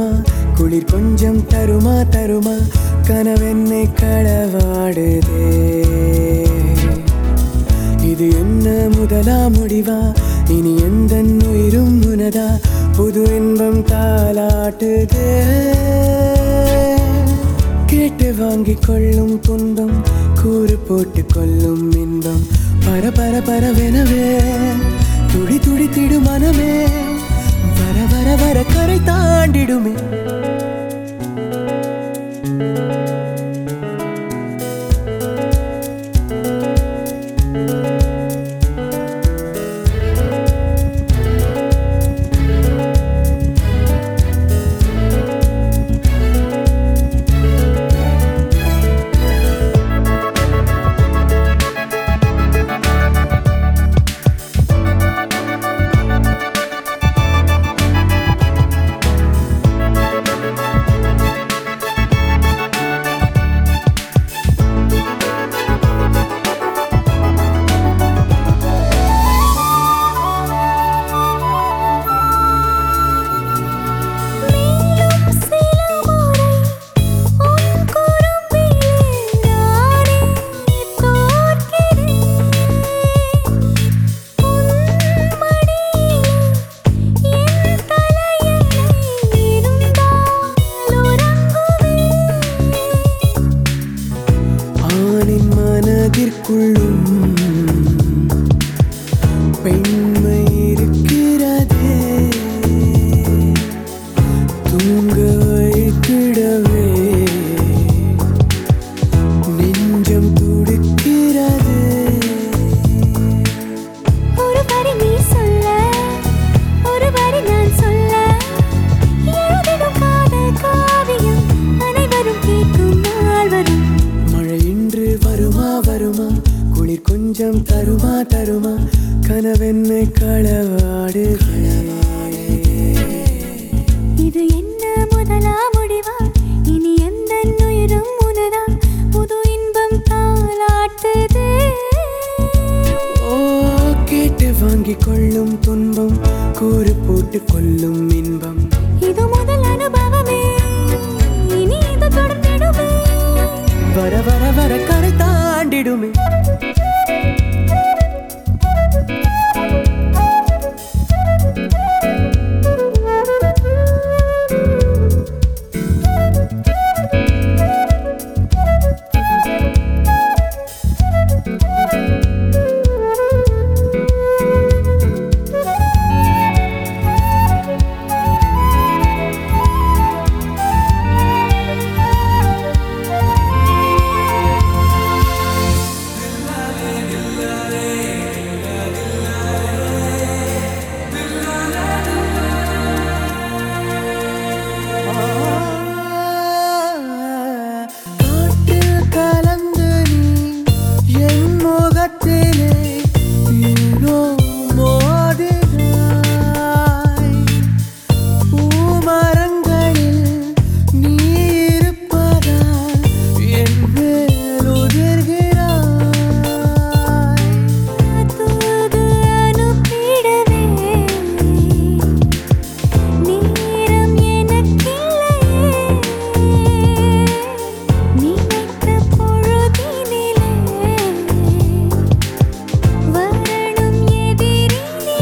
வருமா குளிர் கொஞ்சம் தருமா தருமா கனவென்னை களவாடுதே இது என்ன முதலா முடிவா இனி எந்த உயிரும் உனதா புது இன்பம் தாலாட்டுதே கேட்டு வாங்கிக் கொள்ளும் துன்பம் கூறு போட்டு கொள்ளும் இன்பம் பர பர பரவெனவே துடி துடித்திடு மனமே வர வர வர கரை தாண்டிடுமே மேலும் சில முறை உன் குறும்பிலே நானே தோற்கிறேன் உன் மடியில் என் தலையணை இருந்தால் உறங்குவேன் ஆணின் மனதிற்குள்ளும் பெண்மை இருக்கிறதே தூங்க வைத்திடவே நெஞ்சம் துடிக்கிறதே ஒரு வரி நீ சொல்ல ஒரு வரி நான் சொல்ல எழுதிடும் காதல் காவியம் அனைவரும் கேட்கும் நாள் வரும் மழை இன்று வருமா வருமா குளிர் கொஞ்சம் தருமா தருமா கனவென்னை களவாடுதே இது என்ன முதலா முடிவா இனி எந்த உயிரும் உனதா புது இன்பம் தாளாட்டுதே ஓ கேட்டு வாங்கிக் கொள்ளும் துன்பம் கூறு போட்டு கொள்ளும் இன்பம் இது முதல் அனுபவமே இனி இது தொடர்ந்திடுமே வர வர வர கரை தாண்டிடுமே காற்றில் கலந்து நீ என் முகத்திலே ஏனோ மோதினாய் பூமரங்களில் நீ இருப்பதால் என் மேல் உதிர்கிறாய் தூது அனுப்பிடவே நேரம் எனக்கில்லையே நினைத்த பொழுதினிலே வரணும் எதிரினிலே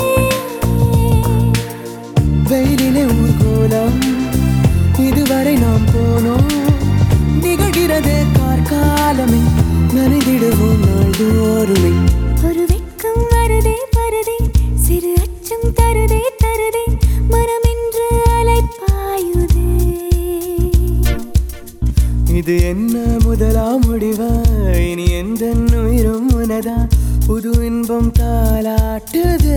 வெயிலிலே ஊர்கோலம் இதுவரை நாம் போனோம் நிகழ்கிறதே கார்காலமே நனைதிடுவோம் நாள்தோறுமே ஒரு வெட்கம் வருதே பருதே சிறு அச்சம் தருதே தருதே மனமென்று அலைப்பாயுதே இது என்ன முதலா முடிவா இனி எந்த உயிரும் உனதா புது இன்பம் தாலாட்டுது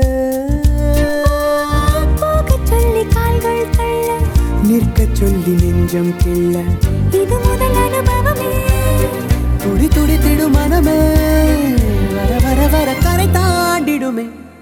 போகச் சொல்லி கால்கள் தள்ள நிற்கச் சொல்லி நெஞ்சம் கிள்ள இது முதல் அனுபவமே துடி துடித்திடும் மனமே வர வர வர கரை தாண்டிடுமே